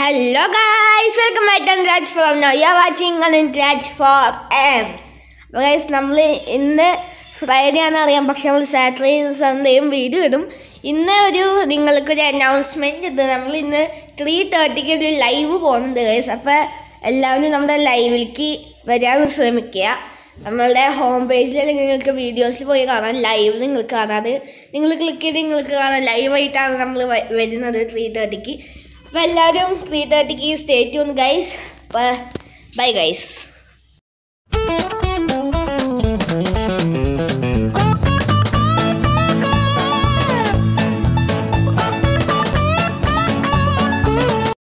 Hello guys, welcome back to Raj from now. You are watching on Raj for M. അപ്പോൾ guys നമ്മൾ ഇന്ന് Friday ആണെന്ന് അറിയാം പക്ഷെ നമ്മൾ സാറ്റർഡേ സൺഡേയും വീഡിയോ ഇടും ഇന്ന് ഒരു നിങ്ങൾക്കൊരു അനൗൺസ്മെൻറ്റ് ഇത് നമ്മൾ ഇന്ന് ത്രീ തേർട്ടിക്ക് ഒരു ലൈവ് പോകുന്നുണ്ട് ഗൈസ് അപ്പോൾ എല്ലാവരും നമ്മുടെ ലൈവിലേക്ക് വരാൻ ശ്രമിക്കുക നമ്മളുടെ ഹോം പേജിൽ നിങ്ങൾക്ക് വീഡിയോസിൽ പോയി കാണാം ലൈവ് നിങ്ങൾക്ക് കാണാം അത് നിങ്ങൾ ക്ലിക്ക് ചെയ്ത് നിങ്ങൾക്ക് കാണാം ലൈവായിട്ടാണ് നമ്മൾ വരുന്നത് ത്രീ തേർട്ടിക്ക് അപ്പോൾ എല്ലാവരും ത്രീ തേർട്ടിക്ക് സ്റ്റേ ട്യൂൺ ഗൈസ് അപ്പോൾ ബൈ ഗൈസ്